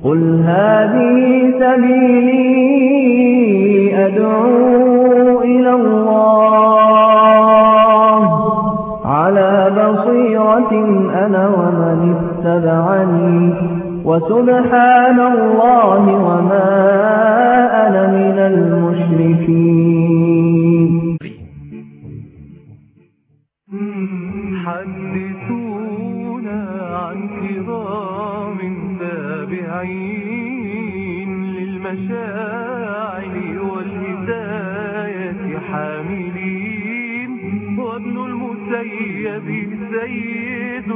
قل هذه سبيلي أدعو إلى الله على بصيرة أنا ومن اتبعني وسبحان الله وما أنا من المشركين حدثونا عن كرام تابعين للمشاعر والهداية حاملين وابن المسيب سيد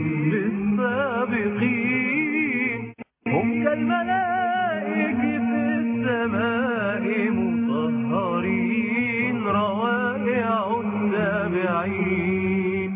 للسابقين هم كالملائكة في السماء مطهرين روائع التابعين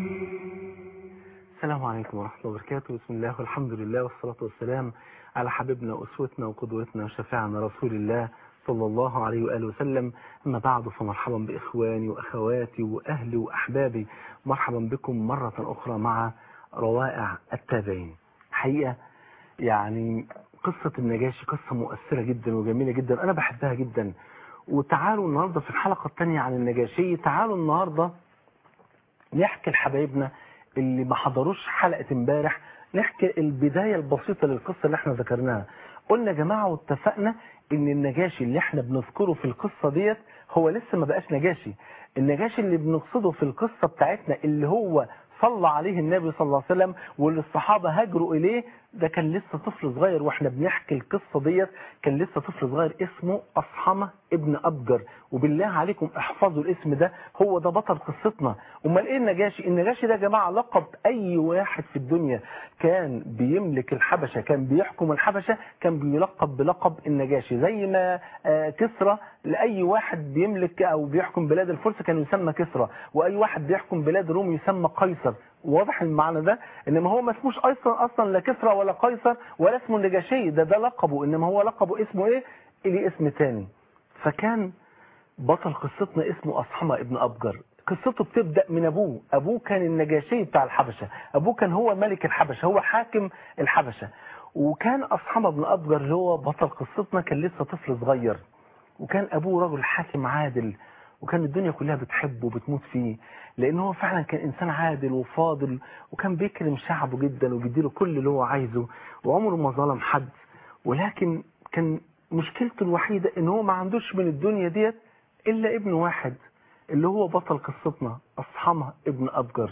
السلام عليكم ورحمة الله وبركاته بسم الله والحمد لله والصلاة والسلام على حبيبنا وأسوتنا وقدوتنا وشفيعنا رسول الله صلى الله عليه وآله وسلم أما بعد فمرحبا بإخواني وأخواتي وأهلي وأحبابي مرحبا بكم مرة أخرى مع روائع التابعين حقيقة يعني قصة النجاشي قصة مؤثرة جدا وجميلة جدا أنا بحبها جدا وتعالوا النهاردة في الحلقة الثانية عن النجاشي تعالوا النهاردة نحكي لحبايبنا اللي ما حضروش حلقة امبارح نحكي البداية البسيطة للقصة اللي احنا ذكرناها قلنا يا جماعة واتفقنا ان النجاشي اللي احنا بنذكره في القصة ديت هو لسه ما بقاش نجاشي النجاشي اللي بنقصده في القصة بتاعتنا اللي هو صلى عليه النبي صلى الله عليه وسلم واللي الصحابة هاجروا إليه ده كان لسه طفل صغير واحنا بنحكي القصة ديت كان لسه طفل صغير اسمه أصحمة ابن أبجر وبالله عليكم احفظوا الاسم ده هو ده بطل قصتنا امال ايه النجاشي النجاشي ده يا جماعة لقب أي واحد في الدنيا كان بيملك الحبشة كان بيحكم الحبشة كان بيلقب بلقب النجاشي زي ما آه، كسرى لأي واحد بيملك أو بيحكم بلاد الفرس كان يسمى كسرى وأي واحد بيحكم بلاد الروم يسمى قيصر واضح المعنى ده انما هو ما اسموش اصلا اصلا لا كسرى ولا قيصر ولا اسمه النجاشي ده ده لقبه انما هو لقبه اسمه ايه ليه اسم تاني فكان بطل قصتنا اسمه أصحمة ابن أبجر قصته بتبدأ من أبوه أبوه كان النجاشي بتاع الحبشة أبوه كان هو ملك الحبشة هو حاكم الحبشة وكان أصحمة ابن أبجر اللي هو بطل قصتنا كان لسه طفل صغير وكان أبوه رجل حاكم عادل وكان الدنيا كلها بتحبه وبتموت فيه لأنه هو فعلا كان إنسان عادل وفاضل وكان بيكرم شعبه جدا وبيديله كل اللي هو عايزه وعمره ما ظلم حد ولكن كان مشكلته الوحيدة إن هو ما عندوش من الدنيا ديت إلا ابن واحد اللي هو بطل قصتنا أصحمة ابن أبجر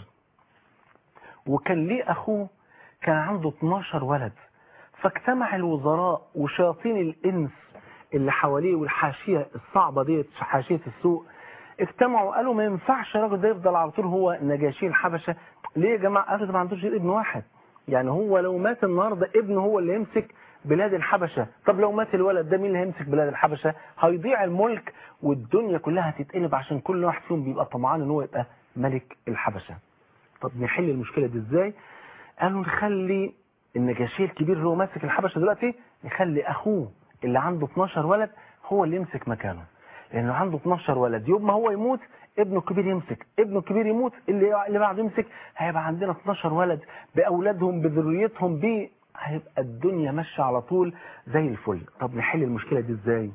وكان ليه أخوه كان عنده 12 ولد فاجتمع الوزراء وشياطين الإنس اللي حواليه والحاشية الصعبة ديت حاشية السوق اجتمعوا قالوا ما ينفعش الراجل ده يفضل على طول هو نجاشي الحبشة ليه يا جماعة قالوا ده ما عندوش غير ابن واحد يعني هو لو مات النهاردة ابنه هو اللي يمسك بلاد الحبشة طب لو مات الولد ده مين اللي هيمسك بلاد الحبشة هيضيع الملك والدنيا كلها هتتقلب عشان كل واحد فيهم بيبقى طمعان ان هو يبقى ملك الحبشة طب نحل المشكلة دي ازاي قالوا نخلي النجاشي الكبير اللي هو ماسك الحبشة دلوقتي نخلي اخوه اللي عنده 12 ولد هو اللي يمسك مكانه لانه عنده 12 ولد يوم ما هو يموت ابنه الكبير يمسك ابنه الكبير يموت اللي اللي بعده يمسك هيبقى عندنا 12 ولد باولادهم بذريتهم ب هيبقى الدنيا ماشيه على طول زي الفل طب نحل المشكله دي ازاي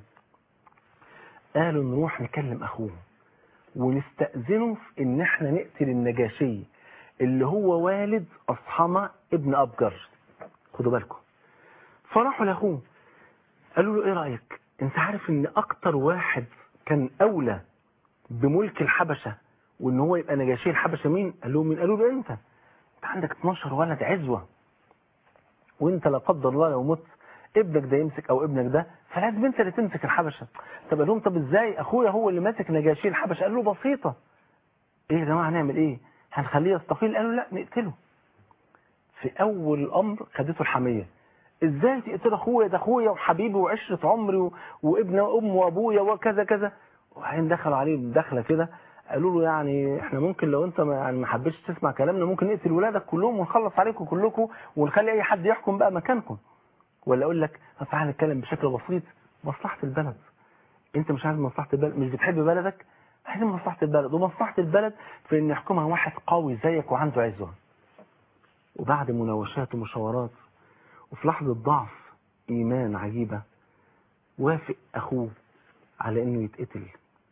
قالوا نروح نكلم اخوه ونستأذنه في ان احنا نقتل النجاشي اللي هو والد اصحمة ابن ابجر خدوا بالكم فراحوا لاخوه قالوا له ايه رأيك انت عارف ان اكتر واحد كان اولى بملك الحبشة وان هو يبقى نجاشي الحبشة مين قال لهم مين قالوا له انت انت عندك 12 ولد عزوة وانت لا قدر الله لو مت ابنك ده يمسك او ابنك ده فلازم انت اللي تمسك الحبشة طب قال لهم طب ازاي اخويا هو اللي ماسك نجاشي الحبشة قال له بسيطة ايه يا جماعة هنعمل ايه هنخليه يستقيل قالوا لا نقتله في اول الامر خدته الحمية ازاي تقتل اخويا ده اخويا وحبيبي وعشرة عمري و... وابن ام وابويا وكذا كذا وبعدين دخلوا عليه دخله كده قالوا له يعني احنا ممكن لو انت ما يعني ما حبيتش تسمع كلامنا ممكن نقتل ولادك كلهم ونخلص عليكم كلكم ونخلي اي حد يحكم بقى مكانكم ولا اقول لك طب تعالى نتكلم بشكل بسيط مصلحة البلد انت مش عايز مصلحة البلد مش بتحب بلدك عايزين مصلحة البلد ومصلحة البلد في ان يحكمها واحد قوي زيك وعنده عزوة وبعد مناوشات ومشاورات وفي لحظة ضعف إيمان عجيبة وافق أخوه على إنه يتقتل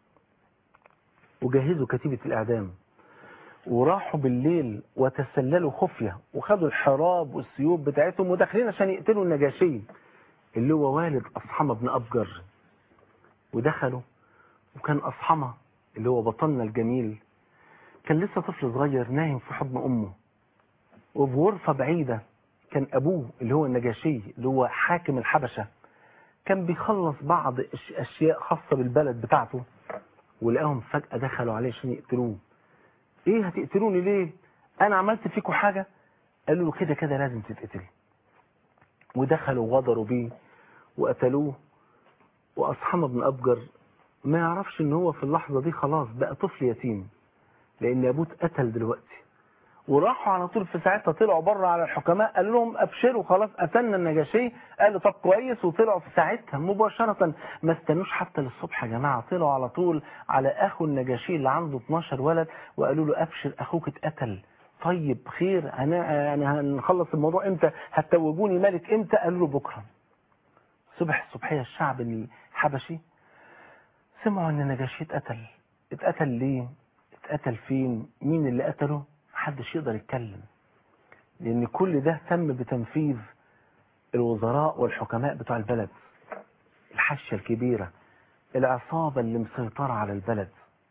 وجهزوا كتيبة الإعدام وراحوا بالليل وتسللوا خفية وخدوا الحراب والسيوف بتاعتهم وداخلين عشان يقتلوا النجاشي اللي هو والد أصحمة بن أبجر ودخلوا وكان أصحمة اللي هو بطلنا الجميل كان لسه طفل صغير نايم في حضن أمه وفي غرفة بعيدة كان أبوه اللي هو النجاشي اللي هو حاكم الحبشة كان بيخلص بعض أش- أشياء خاصة بالبلد بتاعته ولقاهم فجأة دخلوا عليه عشان يقتلوه ايه هتقتلوني ليه انا عملت فيكم حاجة قالوا له كده كده لازم تتقتل ودخلوا وغدروا بيه وقتلوه واصحاب بن ابجر ما يعرفش ان هو في اللحظة دي خلاص بقى طفل يتيم لان ابوه اتقتل دلوقتي وراحوا على طول في ساعتها طلعوا بره على الحكماء قالوا لهم ابشروا خلاص قتلنا النجاشي قالوا طب كويس وطلعوا في ساعتها مباشرة ما استنوش حتى للصبح يا جماعة طلعوا على طول على اخو النجاشي اللي عنده 12 ولد وقالوا له ابشر اخوك اتقتل طيب خير هن- يعني هنخلص الموضوع امتى هتوجوني ملك امتى قالوا له بكره صبح الصبحية الشعب الحبشي سمعوا ان النجاشي اتقتل اتقتل ليه اتقتل فين مين اللي قتله محدش يقدر يتكلم لان كل ده تم بتنفيذ الوزراء والحكماء بتوع البلد الحشة الكبيرة العصابة اللي مسيطرة على البلد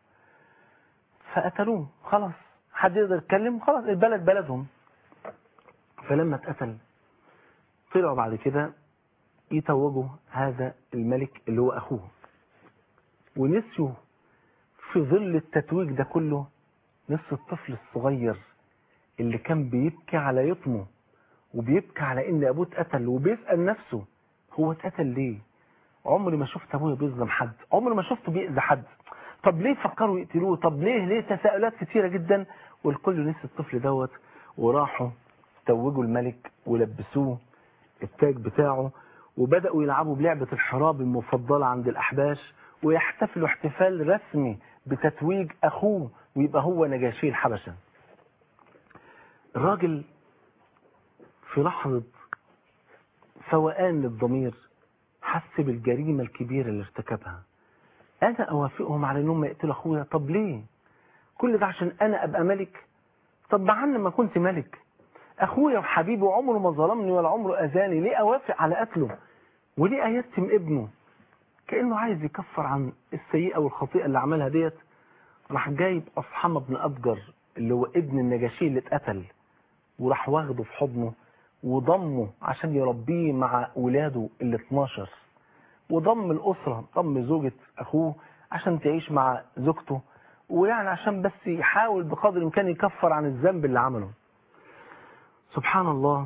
فقتلوه خلاص حد يقدر يتكلم خلاص البلد بلدهم فلما اتقتل طلعوا بعد كده يتوجوا هذا الملك اللي هو أخوه ونسيوا في ظل التتويج ده كله نسي الطفل الصغير اللي كان بيبكي على يتمه وبيبكي على ان ابوه اتقتل وبيسأل نفسه هو اتقتل ليه عمري ما شفت ابويا بيظلم حد عمري ما شفته بيأذي حد طب ليه فكروا يقتلوه طب ليه ليه تساؤلات كتيرة جدا والكل نسي الطفل دوت وراحوا توجوا الملك ولبسوه التاج بتاعه وبدأوا يلعبوا بلعبة الحراب المفضلة عند الأحباش ويحتفلوا احتفال رسمي بتتويج أخوه ويبقى هو نجاشي الحبشة الراجل في لحظة فوقان للضمير حس بالجريمة الكبيرة اللي ارتكبها أنا أوافقهم على أنهم يقتلوا أخويا طب ليه كل ده عشان أنا أبقى ملك طب مع أن ما كنت ملك أخويا وحبيبي وعمره ما ظلمني ولا عمره أذاني ليه أوافق على قتله وليه أيتم ابنه كأنه عايز يكفر عن السيئة والخطيئة اللي عملها ديت راح جايب أصحمة بن أبجر اللي هو ابن النجاشي اللي اتقتل وراح واخده في حضنه وضمه عشان يربيه مع ولاده ال 12 وضم الأسرة ضم زوجة أخوه عشان تعيش مع زوجته ويعني عشان بس يحاول بقدر الإمكان يكفر عن الذنب اللي عمله سبحان الله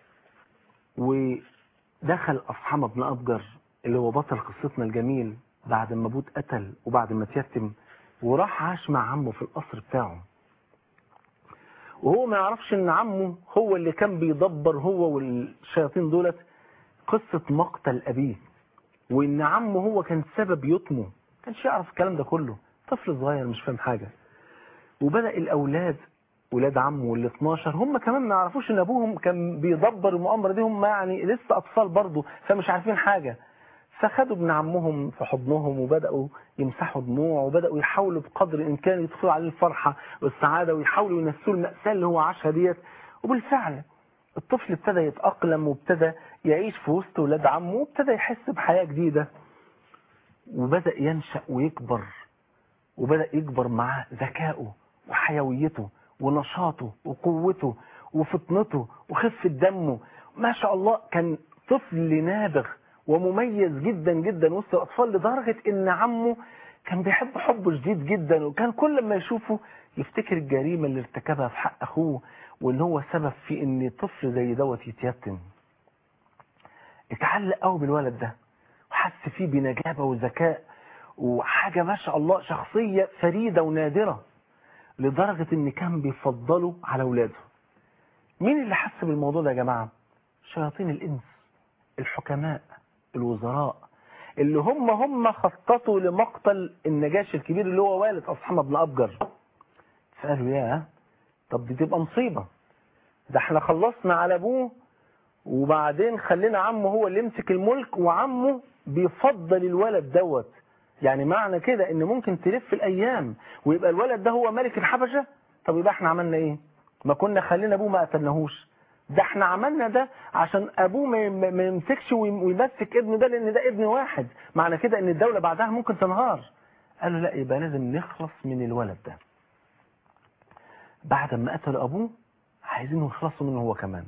ودخل أصحمة بن أبجر اللي هو بطل قصتنا الجميل بعد ما ابوه اتقتل وبعد ما اتيتم وراح عاش مع عمه في القصر بتاعه وهو ما يعرفش ان عمه هو اللي كان بيدبر هو والشياطين دولت قصة مقتل ابيه وان عمه هو كان سبب يطمه كانش يعرف الكلام ده كله طفل صغير مش فاهم حاجة وبدأ الاولاد ولاد عمه وال 12 هم كمان ما يعرفوش ان ابوهم كان بيدبر المؤامرة دي هم يعني لسه اطفال برضه فمش عارفين حاجة فخدوا ابن عمهم في حضنهم وبدأوا يمسحوا دموعه وبدأوا يحاولوا بقدر الإمكان يدخلوا عليه الفرحة والسعادة ويحاولوا ينسوا المأساة اللي هو عاشها ديت وبالفعل الطفل ابتدى يتأقلم وابتدى يعيش في وسط ولاد عمه وابتدى يحس بحياة جديدة وبدأ ينشأ ويكبر وبدأ يكبر معاه ذكائه وحيويته ونشاطه وقوته وفطنته وخفة دمه ما شاء الله كان طفل نابغ ومميز جدا جدا وسط الأطفال لدرجة إن عمه كان بيحب حبه شديد جدا وكان كل ما يشوفه يفتكر الجريمة اللي ارتكبها في حق أخوه وإن هو سبب في إن طفل زي دوت يتيتم اتعلق قوي بالولد ده وحس فيه بنجابة وذكاء وحاجة ما شاء الله شخصية فريدة ونادرة لدرجة إن كان بيفضله على أولاده مين اللي حس بالموضوع ده يا جماعة شياطين الإنس الحكماء الوزراء اللي هم هم خططوا لمقتل النجاشي الكبير اللي هو والد أصحاب بن أبجر فقالوا يا طب دي تبقى مصيبة ده احنا خلصنا على أبوه وبعدين خلينا عمه هو اللي يمسك الملك وعمه بيفضل الولد دوت يعني معنى كده ان ممكن تلف الايام ويبقى الولد ده هو ملك الحبشة طب يبقى احنا عملنا ايه ما كنا خلينا ابوه ما قتلناهوش ده احنا عملنا ده عشان ابوه ما ما- ما يمسكش ويم- ويمسك ابنه ده لان ده ابن واحد معنى كده ان الدولة بعدها ممكن تنهار قالوا لا يبقى لازم نخلص من الولد ده بعد ما قتلوا ابوه عايزين يخلصوا منه هو كمان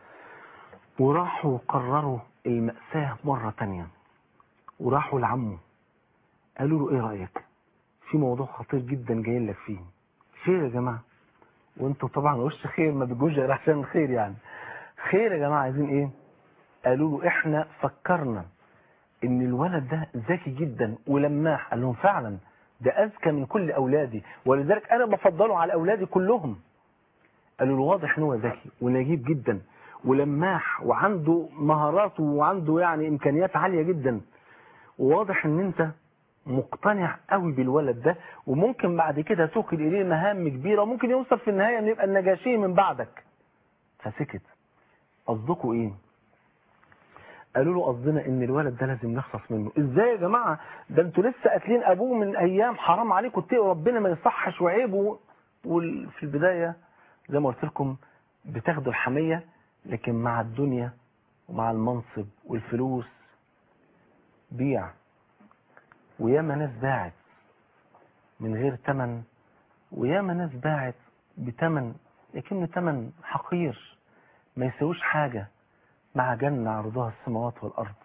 وراحوا قرروا المأساة مرة تانية وراحوا لعمه قالوا له ايه رأيك في موضوع خطير جدا جاي لك فيه خير يا جماعة وانتوا طبعا وش خير ما بيجوش غير عشان الخير يعني خير يا جماعة عايزين ايه قالوا له احنا فكرنا ان الولد ده ذكي جدا ولماح قال لهم فعلا ده اذكى من كل اولادي ولذلك انا بفضله على اولادي كلهم قالوا له واضح ان هو ذكي ونجيب جدا ولماح وعنده مهارات وعنده يعني امكانيات عالية جدا وواضح ان انت مقتنع قوي بالولد ده وممكن بعد كده توكل اليه مهام كبيرة وممكن يوصل في النهاية ان يبقى النجاشي من بعدك فسكت قصدكوا ايه قالوا له قصدنا ان الولد ده لازم نخلص منه ازاي يا جماعة ده انتوا لسه قاتلين ابوه من ايام حرام عليكم اتقوا ربنا ما يصحش وعيبه وفي البداية زي ما قلت لكم بتاخدوا الحمية لكن مع الدنيا ومع المنصب والفلوس بيع وياما ناس باعت من غير تمن وياما ناس باعت بتمن لكنه تمن حقير ما يسويش حاجة مع جنة عرضها السماوات والأرض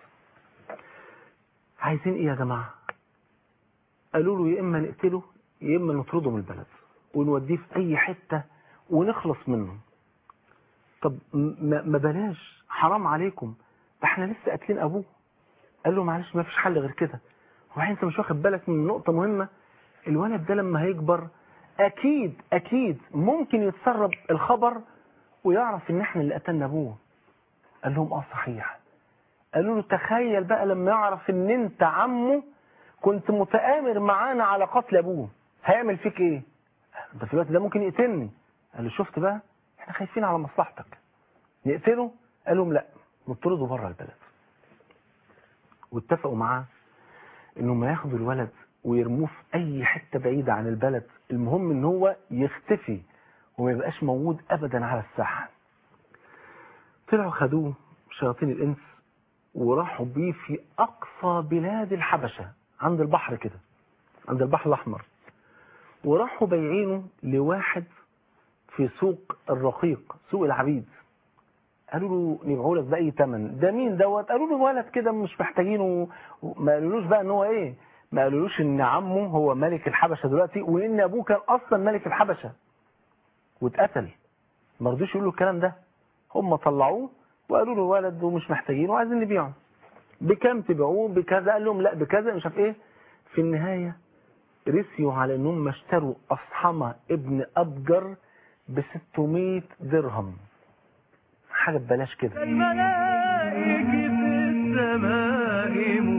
عايزين ايه يا جماعة قالوا له يا اما نقتله يا اما نطرده من البلد ونوديه في اي حتة ونخلص منه طب ما ما بلاش حرام عليكم ده احنا لسه قاتلين ابوه قال له معلش ما فيش حل غير كده هو انت مش واخد بالك من نقطة مهمة الولد ده لما هيكبر اكيد اكيد ممكن يتسرب الخبر ويعرف ان احنا اللي قتلنا ابوه قال لهم اه صحيح قالوا له تخيل بقى لما يعرف ان انت عمه كنت متآمر معانا على قتل ابوه هيعمل فيك ايه ده في الوقت ده ممكن يقتلني قال له شفت بقى احنا خايفين على مصلحتك نقتله قال لهم لا نطرده بره البلد واتفقوا معاه انهم ياخدوا الولد ويرموه في اي حتة بعيدة عن البلد المهم ان هو يختفي وما يبقاش موجود ابدا على الساحة طلعوا خدوه شياطين الانس وراحوا بيه في اقصى بلاد الحبشة عند البحر كده عند البحر الاحمر وراحوا بيعينه لواحد في سوق الرقيق سوق العبيد قالوا له نبيعه لك بأي ثمن ده مين دوت قالوا له ولد كده مش محتاجينه ما قالولوش بقى ان هو ايه ما قالولوش ان عمه هو ملك الحبشة دلوقتي وان ابوه كان اصلا ملك الحبشة واتقتل ما رضوش يقولوا الكلام ده هم طلعوه وقالوا له ولد ومش محتاجينه وعايزين نبيعه بكام تبيعوه بكذا قال لهم لا بكذا مش عارف ايه في النهاية رسيوا على انهم اشتروا اصحمة ابن ابجر ب 600 درهم حاجة ببلاش كده الملائك في السماء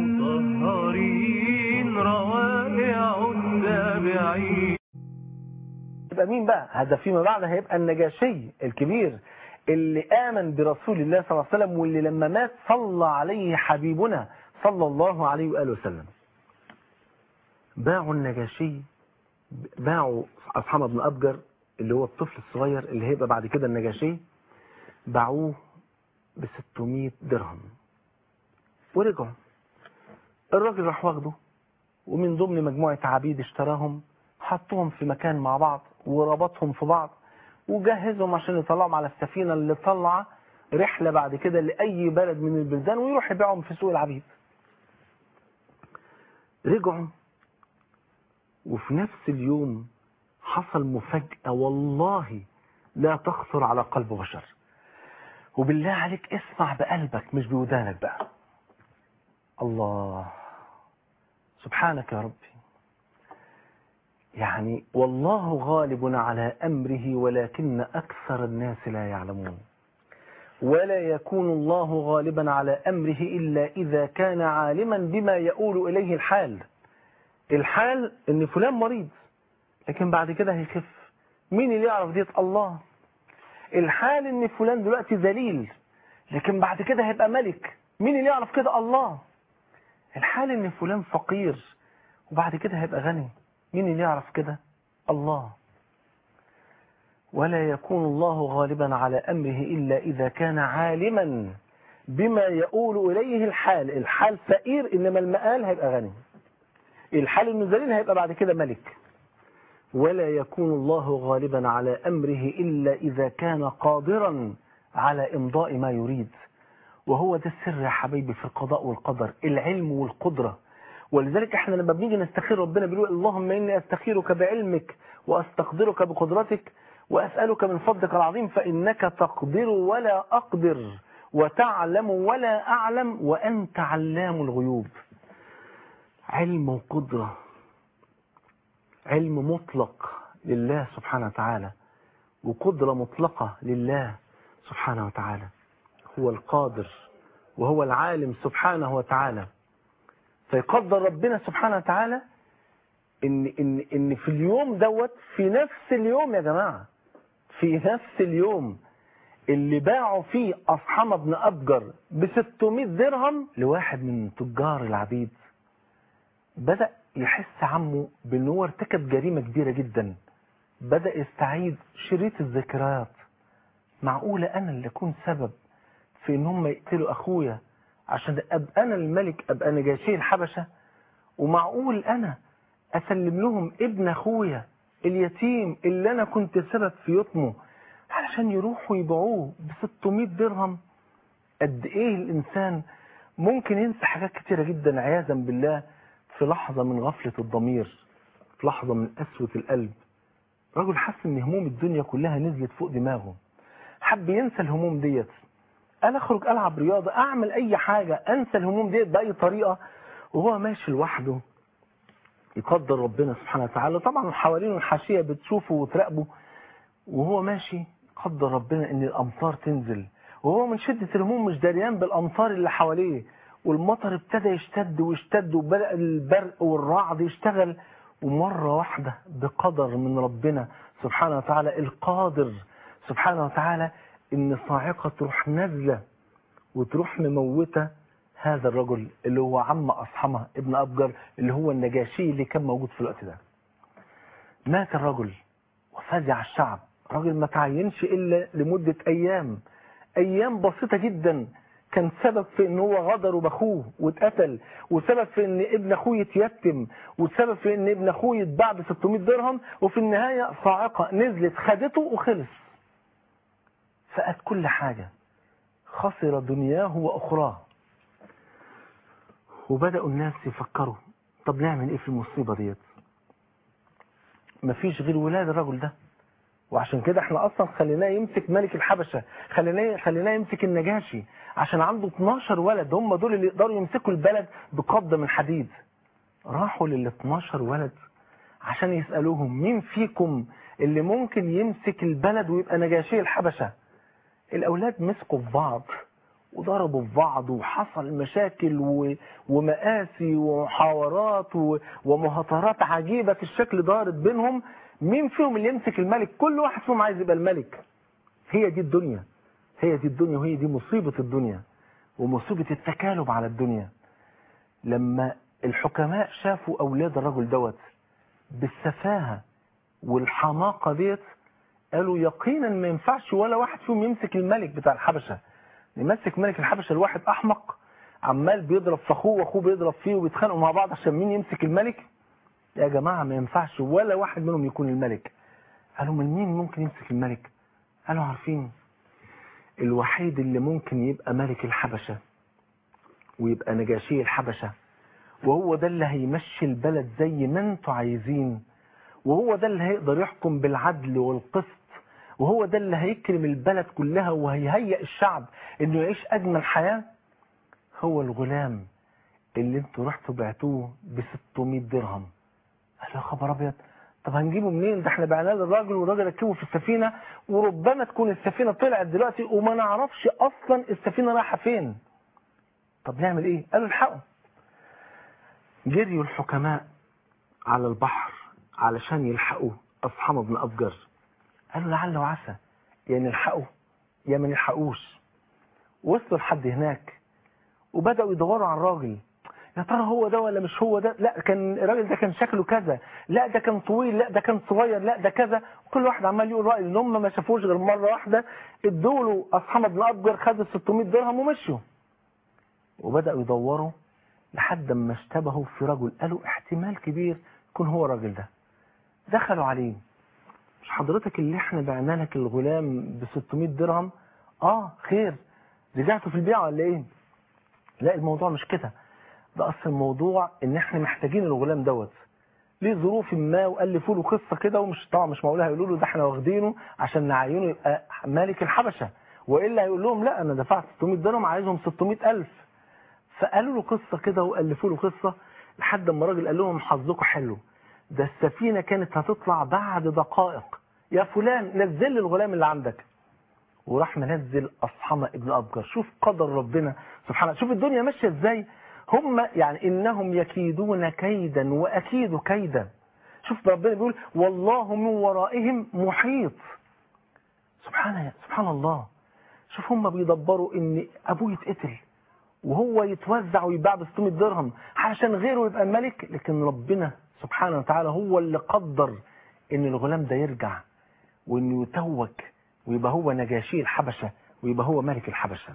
مطهرين روائع التابعين يبقى مين بقى هذا فيما بعد هيبقى النجاشي الكبير اللي آمن برسول الله صلى الله عليه وسلم واللي لما مات صلى عليه حبيبنا صلى الله عليه وآله وسلم باعوا النجاشي باعوا أصحاب ابن أبجر اللي هو الطفل الصغير اللي هيبقى بعد كده النجاشي باعوه ب 600 درهم ورجعوا الراجل راح واخده ومن ضمن مجموعة عبيد اشتراهم حطهم في مكان مع بعض وربطهم في بعض وجهزهم عشان يطلعهم على السفينة اللي طلع رحلة بعد كده لأي بلد من البلدان ويروح يبيعهم في سوق العبيد رجعوا وفي نفس اليوم حصل مفاجأة والله لا تخطر على قلب بشر وبالله عليك اسمع بقلبك مش بودانك بقى الله سبحانك يا ربي يعني والله غالب على أمره ولكن أكثر الناس لا يعلمون ولا يكون الله غالبا على أمره إلا إذا كان عالما بما يؤول إليه الحال الحال إن فلان مريض لكن بعد كده هيخف مين اللي يعرف ديت الله الحال إن فلان دلوقتي ذليل لكن بعد كده هيبقى ملك مين اللي يعرف كده الله الحال ان فلان فقير وبعد كده هيبقى غني مين اللي يعرف كده الله ولا يكون الله غالبا على أمره إلا إذا كان عالما بما يقول إليه الحال الحال فقير إنما المآل هيبقى غني الحال النزلين هيبقى بعد كده ملك ولا يكون الله غالبا على أمره إلا إذا كان قادرا على إمضاء ما يريد وهو ده السر يا حبيبي في القضاء والقدر العلم والقدرة ولذلك احنا لما بنيجي نستخير ربنا بيقول اللهم إني أستخيرك بعلمك وأستقدرك بقدرتك وأسألك من فضلك العظيم فإنك تقدر ولا أقدر وتعلم ولا أعلم وأنت علام الغيوب علم وقدرة علم مطلق لله سبحانه وتعالى وقدرة مطلقة لله سبحانه وتعالى هو القادر وهو العالم سبحانه وتعالى فيقدر ربنا سبحانه وتعالى ان ان ان في اليوم دوت في نفس اليوم يا جماعه في نفس اليوم اللي باعوا فيه أصحام بن أبجر ب 600 درهم لواحد من تجار العبيد بدأ يحس عمه بأن هو ارتكب جريمة كبيرة جدا بدأ يستعيد شريط الذكريات معقولة أنا اللي أكون سبب في أن هم يقتلوا أخويا عشان أبقى أنا الملك أبقى نجاشي الحبشة ومعقول أنا أسلم لهم ابن أخويا اليتيم اللي أنا كنت سبب في يتمه علشان يروحوا يبيعوه ب 600 درهم قد إيه الإنسان ممكن ينسى حاجات كتيرة جدا عياذا بالله في لحظة من غفلة الضمير في لحظة من قسوة القلب رجل حس ان هموم الدنيا كلها نزلت فوق دماغه حب ينسى الهموم ديت انا اخرج العب رياضة اعمل اي حاجة انسى الهموم ديت باي طريقة وهو ماشي لوحده يقدر ربنا سبحانه وتعالى طبعا حوالينه الحاشية بتشوفه وتراقبه وهو ماشي قدر ربنا ان الامطار تنزل وهو من شدة الهموم مش دريان بالامطار اللي حواليه والمطر ابتدى يشتد ويشتد وبدأ البرق والرعد يشتغل ومرة واحدة بقدر من ربنا سبحانه وتعالى القادر سبحانه وتعالى ان صاعقة تروح نازلة وتروح مموتة هذا الرجل اللي هو عم أصحمة ابن أبجر اللي هو النجاشي اللي كان موجود في الوقت ده مات الرجل وفزع الشعب راجل ما تعينش إلا لمدة أيام أيام بسيطة جدا كان سبب في ان هو غدر باخوه واتقتل وسبب في ان ابن اخوه يتيتم وسبب في ان ابن اخوه يتباع ب 600 درهم وفي النهاية صاعقة نزلت خدته وخلص فقد كل حاجة خسر دنياه واخراه وبدأوا الناس يفكروا طب نعمل ايه في المصيبة ديت مفيش غير ولاد الرجل ده وعشان كده احنا اصلا خليناه يمسك ملك الحبشة خليناه خليناه يمسك النجاشي عشان عنده 12 ولد هم دول اللي يقدروا يمسكوا البلد بقبضة من حديد راحوا لل 12 ولد عشان يسألوهم مين فيكم اللي ممكن يمسك البلد ويبقى نجاشي الحبشة الاولاد مسكوا في بعض وضربوا في بعض وحصل مشاكل و... ومآسي ومحاورات و... ومهاترات عجيبة الشكل دارت بينهم مين فيهم اللي يمسك الملك كل واحد فيهم عايز يبقى الملك هي دي الدنيا هي دي الدنيا وهي دي مصيبة الدنيا ومصيبة التكالب على الدنيا لما الحكماء شافوا أولاد الرجل دوت بالسفاهة والحماقة ديت قالوا يقينا ما ينفعش ولا واحد فيهم يمسك الملك بتاع الحبشة يمسك ملك الحبشة الواحد أحمق عمال بيضرب في أخوه وأخوه بيضرب فيه وبيتخانقوا مع بعض عشان مين يمسك الملك يا جماعة ما ينفعش ولا واحد منهم يكون الملك قالوا من مين ممكن يمسك الملك قالوا عارفين الوحيد اللي ممكن يبقى ملك الحبشة ويبقى نجاشي الحبشة وهو ده اللي هيمشي البلد زي ما انتوا عايزين وهو ده اللي هيقدر يحكم بالعدل والقسط وهو ده اللي هيكرم البلد كلها وهيهيئ الشعب انه يعيش اجمل حياة هو الغلام اللي انتوا رحتوا بعتوه ب 600 درهم قال يا خبر ابيض طب هنجيبه منين ده احنا بعناه للراجل والراجل ركبه في السفينه وربما تكون السفينه طلعت دلوقتي وما نعرفش اصلا السفينه رايحه فين طب نعمل ايه قالوا الحقوا جريوا الحكماء على البحر علشان يلحقوا اصحاب ابن ابجر قالوا لعل وعسى يا نلحقوا يا ما نلحقوش وصلوا لحد هناك وبداوا يدوروا على الراجل يا ترى هو ده ولا مش هو ده لا كان الراجل ده كان شكله كذا لا ده كان طويل لا ده كان صغير لا ده كذا كل واحد عمال يقول رايه ان هم ما شافوش غير مره واحده ادوا له اصحاب ابن ابجر خدوا 600 درهم ومشوا وبداوا يدوروا لحد ما اشتبهوا في رجل قالوا احتمال كبير يكون هو الراجل ده دخلوا عليه مش حضرتك اللي احنا بعنا لك الغلام ب 600 درهم اه خير رجعتوا في البيع ولا ايه لا الموضوع مش كده ده اصل الموضوع ان احنا محتاجين الغلام دوت ليه ظروف ما والفوا له قصه كده ومش طبعا مش معقول هيقولوا له ده احنا واخدينه عشان نعينه يبقى مالك الحبشه والا هيقول لهم لا انا دفعت 600 درهم عايزهم 600000 فقالوا له قصه كده والفوا له قصه لحد ما الراجل قال لهم حظكم حلو ده السفينه كانت هتطلع بعد دقائق يا فلان نزل لي الغلام اللي عندك وراح منزل أصحمة ابن أبجر شوف قدر ربنا سبحانه شوف الدنيا ماشية ازاي هم يعني إنهم يكيدون كيدا وأكيد كيدا شوف ربنا بيقول والله من ورائهم محيط سبحان سبحان الله شوف هم بيدبروا ان ابوه يتقتل وهو يتوزع ويباع ب 600 درهم عشان غيره يبقى ملك لكن ربنا سبحانه وتعالى هو اللي قدر ان الغلام ده يرجع وانه يتوج ويبقى هو نجاشي الحبشة ويبقى هو ملك الحبشة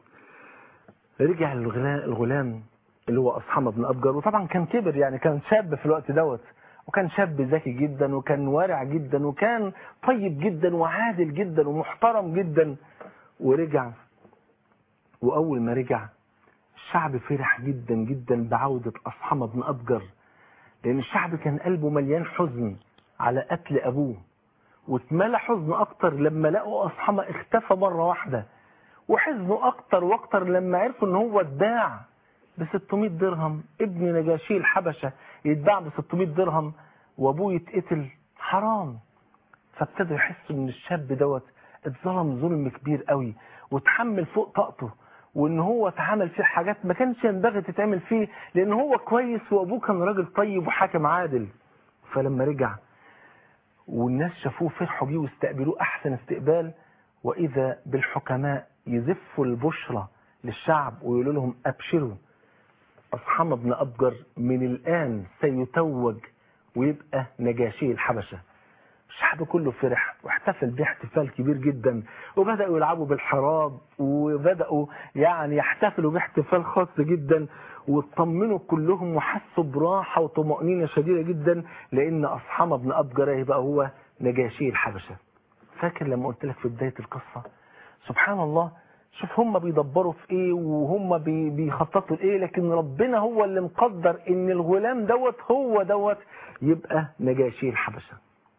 رجع الغلام, الغلام اللي هو أصحمة بن أبجر وطبعا كان كبر يعني كان شاب في الوقت دوت وكان شاب ذكي جدا وكان وارع جدا وكان طيب جدا وعادل جدا ومحترم جدا ورجع وأول ما رجع الشعب فرح جدا جدا بعودة أصحمة بن أبجر لأن الشعب كان قلبه مليان حزن على قتل أبوه واتملى حزن اكتر لما لقوا اصحابه اختفى مرة واحدة وحزنوا اكتر واكتر لما عرفوا ان هو اتباع ب 600 درهم ابن نجاشي الحبشة يتباع ب 600 درهم وابوه يتقتل حرام فابتدوا يحسوا ان الشاب دوت اتظلم ظلم كبير قوي وتحمل فوق طاقته وان هو اتعامل فيه حاجات ما كانش ينبغي تتعمل فيه لان هو كويس وابوه كان راجل طيب وحاكم عادل فلما رجع والناس شافوه فرحوا بيه واستقبلوه احسن استقبال واذا بالحكماء يزفوا البشرى للشعب ويقولوا لهم ابشروا اصحاب ابن ابجر من الان سيتوج ويبقى نجاشي الحبشه الشعب كله فرح واحتفل بيه احتفال كبير جدا وبدأوا يلعبوا بالحراب وبدأوا يعني يحتفلوا باحتفال خاص جدا واطمنوا كلهم وحسوا براحة وطمأنينة شديدة جدا لأن أصحاب ابن أبجر هيبقى هو نجاشي الحبشة فاكر لما قلت لك في بداية القصة سبحان الله شوف هم بيدبروا في ايه وهم بي بيخططوا لايه لكن ربنا هو اللي مقدر ان الغلام دوت هو دوت يبقى نجاشي الحبشه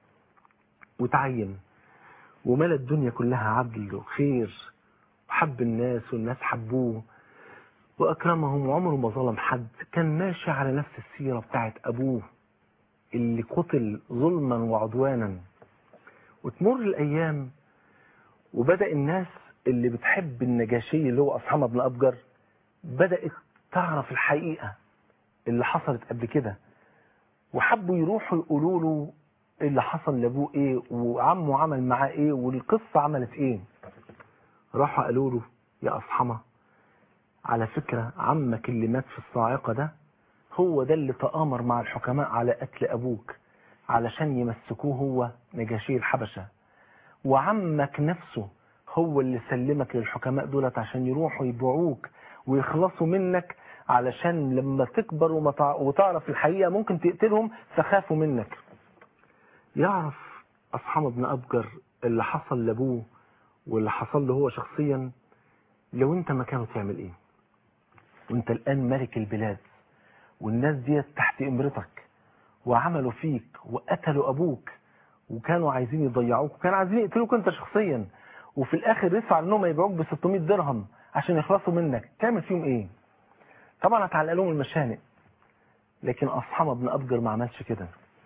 وتعين وملى الدنيا كلها عدل وخير وحب الناس والناس حبوه وأكرمهم وعمره ما ظلم حد كان ماشي على نفس السيرة بتاعت أبوه اللي قتل ظلما وعدوانا وتمر الأيام وبدأ الناس اللي بتحب النجاشي اللي هو أصحاب ابن أبجر بدأت تعرف الحقيقة اللي حصلت قبل كده وحبوا يروحوا يقولوا له اللي حصل لابوه ايه وعمه عمل معاه ايه والقصة عملت ايه راحوا قالوا له يا أصحمة على فكرة عمك اللي مات في الصاعقة ده هو ده اللي تآمر مع الحكماء على قتل أبوك علشان يمسكوه هو نجاشي الحبشة وعمك نفسه هو اللي سلمك للحكماء دولت عشان يروحوا يبيعوك ويخلصوا منك علشان لما تكبر وتعرف الحقيقة ممكن تقتلهم فخافوا منك يعرف أصحاب ابن أبجر اللي حصل لأبوه واللي حصل له هو شخصيا لو انت مكانه تعمل ايه وانت الآن ملك البلاد والناس ديت تحت امرتك وعملوا فيك وقتلوا أبوك وكانوا عايزين يضيعوك وكانوا عايزين يقتلوك انت شخصيا وفي الآخر يسعى انهم يبيعوك ب 600 درهم عشان يخلصوا منك تعمل فيهم ايه طبعا هتعلق لهم المشانق لكن أصحاب ابن أبجر ما عملش كده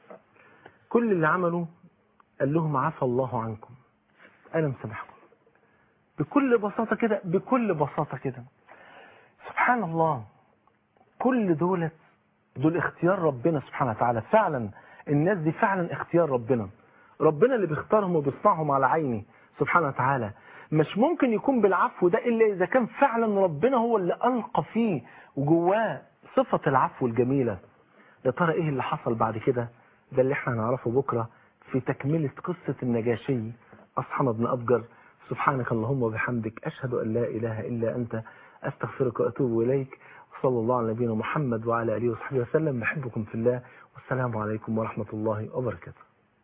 كل اللي عمله قال لهم عفى الله عنكم أنا مسامحكم بكل بساطة كده بكل بساطة كده سبحان الله كل دولة دول اختيار ربنا سبحانه وتعالى فعلا الناس دي فعلا اختيار ربنا ربنا اللي بيختارهم وبيصنعهم على عيني سبحانه وتعالى مش ممكن يكون بالعفو ده إلا إذا كان فعلا ربنا هو اللي ألقى فيه وجواه صفة العفو الجميلة يا ترى إيه اللي حصل بعد كده ده اللي احنا هنعرفه بكرة في تكملة قصة النجاشي أصحم بن أبجر سبحانك اللهم وبحمدك أشهد أن لا إله إلا أنت أستغفرك وأتوب إليك وصلى الله على نبينا محمد وعلى آله وصحبه وسلم بحبكم في الله والسلام عليكم ورحمة الله وبركاته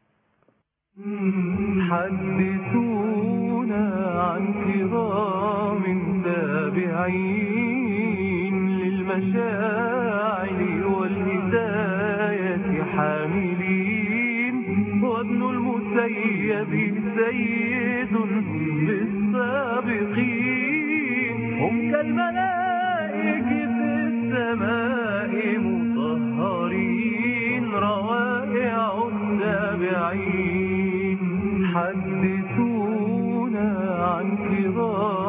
حدثونا عن كرام تابعين للمشاعر والهداية حاملين وابن المسيب سيد بالسابقين هم كالملائكة في السماء مطهرين روائع التابعين حدثونا عن كرام